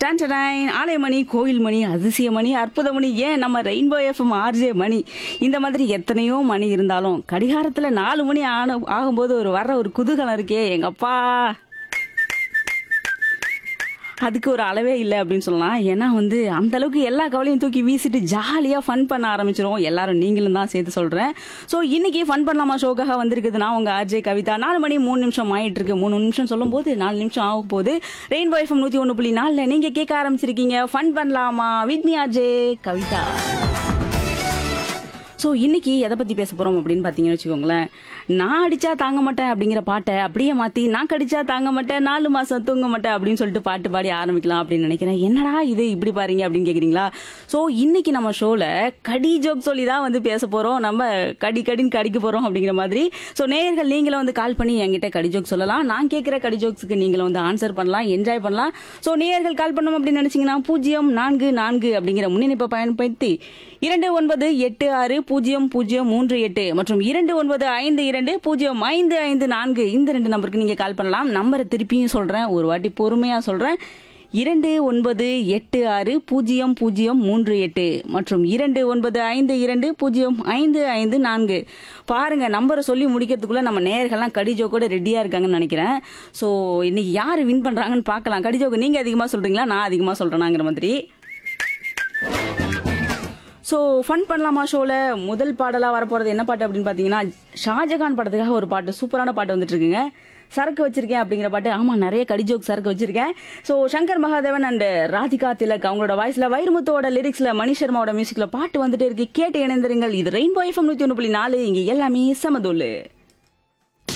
டான்டடைன் ஆலயமணி கோயில்மணி அதிசயமணி அற்புதமணி ஏன் நம்ம rainbow FM RJ மணி இந்த மாதிரி எத்தனையோ மணி இருந்தாலும் கடிகாரத்தில் நாலு மணி ஆன ஆகும்போது ஒரு வர்ற ஒரு குதூகலம் இருக்கே எங்கப்பா அதுக்கு ஒரு அளவே இல்லை அப்படின்னு சொல்லலாம் ஏன்னா வந்து அந்த அளவுக்கு எல்லா கவலையும் தூக்கி வீசிட்டு ஜாலியாக ஃபன் பண்ண ஆரம்பிச்சிரும் எல்லாரும் நீங்களும் தான் சேர்த்து சொல்கிறேன் ஸோ இன்னைக்கு ஃபன் பண்ணலாமா ஷோக்காக வந்திருக்குது நான் உங்கள் ஆர்ஜே கவிதா நாலு மணி மூணு நிமிஷம் ஆயிட்டு இருக்கு மூணு நிமிஷம் சொல்லும்போது நாலு நிமிஷம் ஆகும் போது ரெயின்போ எஃப்எம் நூற்றி ஒன்று புள்ளி நாலில் நீங்கள் கேட்க ஆரம்பிச்சிருக்கீங்க ஃபன் பண்ணலாமா with me RJ Kavitha so இன்னைக்கு எதை பற்றி பேச போகிறோம் அப்படின்னு பார்த்தீங்கன்னு வச்சுக்கோங்களேன் நான் அடித்தா தாங்க மாட்டேன் அப்படிங்கிற பாட்டை அப்படியே மாற்றி நான் கடிச்சா தாங்க மாட்டேன் நாலு மாதம் தூங்க மாட்டேன் அப்படின்னு சொல்லிட்டு பாட்டு பாடி ஆரம்பிக்கலாம் அப்படின்னு நினைக்கிறேன் என்னடா இது இப்படி பாருங்க அப்படின்னு கேட்குறீங்களா ஸோ இன்னைக்கு நம்ம ஷோவில் கடி ஜோக் சொல்லி தான் வந்து பேச போகிறோம் நம்ம கடி கடின்னு கடிக்க போகிறோம் அப்படிங்கிற மாதிரி ஸோ நேயர்கள் நீங்களும் வந்து கால் பண்ணி என்கிட்ட கடி ஜோக் சொல்லலாம் நான் கேட்குற கடி ஜோக்ஸுக்கு நீங்களும் வந்து ஆன்சர் பண்ணலாம் என்ஜாய் பண்ணலாம் ஸோ நேயர்கள் கால் பண்ணணும் அப்படின்னு நினச்சிங்கன்னா பூஜ்ஜியம் நான்கு நான்கு அப்படிங்கிற முன்னிணைப்பை பயன்படுத்தி இரண்டு ஒன்பது எட்டு ஆறு பூஜ்ஜியம் பூஜ்ஜியம் மூன்று எட்டு மற்றும் இரண்டு ஒன்பது ஐந்து இரண்டு பூஜ்ஜியம் ஐந்து ஐந்து நான்கு இந்த ரெண்டு நம்பருக்கு நீங்கள் கால் பண்ணலாம் நம்பரை திருப்பியும் சொல்கிறேன் ஒரு வாட்டி பொறுமையாக சொல்கிறேன் இரண்டு ஒன்பது எட்டு ஆறு பூஜ்ஜியம் பூஜ்ஜியம் மூன்று எட்டு மற்றும் இரண்டு ஒன்பது ஐந்து இரண்டு பூஜ்ஜியம் ஐந்து ஐந்து நான்கு பாருங்க நம்பரை சொல்லி முடிக்கிறதுக்குள்ள நம்ம நேயர்கள்லாம் கடிஜோக்கோட ரெடியாக இருக்காங்கன்னு நினைக்கிறேன் ஸோ இன்னைக்கு யார் வின் பண்ணுறாங்கன்னு பார்க்கலாம் கடிஜோக்கு நீங்கள் அதிகமாக சொல்கிறீங்களா நான் அதிகமாக சொல்கிறேனாங்கிற மாதிரி ஸோ ஃபன் பண்ணலாமா ஷோவில் முதல் பாடலாக வரப்போகிறது என்ன பாட்டு அப்படின்னு பார்த்தீங்கன்னா ஷாஜகான் படத்துக்காக ஒரு பாட்டு சூப்பரான பாட்டு வந்துட்டு இருக்குங்க சரக்கு வச்சிருக்கேன் அப்படிங்கிற பாட்டு ஆமாம் நிறைய கடிஜோக் சரக்கு வச்சிருக்கேன் ஸோ சங்கர் மகாதேவன் அண்ட் ராதிகா திலக் அவங்களோட வாய்ஸில் வைரமுத்தோட லிரிக்ஸில் மணி சர்மாவோட மியூசிக்கில் பாட்டு வந்துட்டே இருக்கு கேட்டு இணைந்திருங்கள் இது ரெயின்போ எஃப்எம் நூற்றி ஒன்று புள்ளி நாலு இங்கே எல்லாமே சமதோலு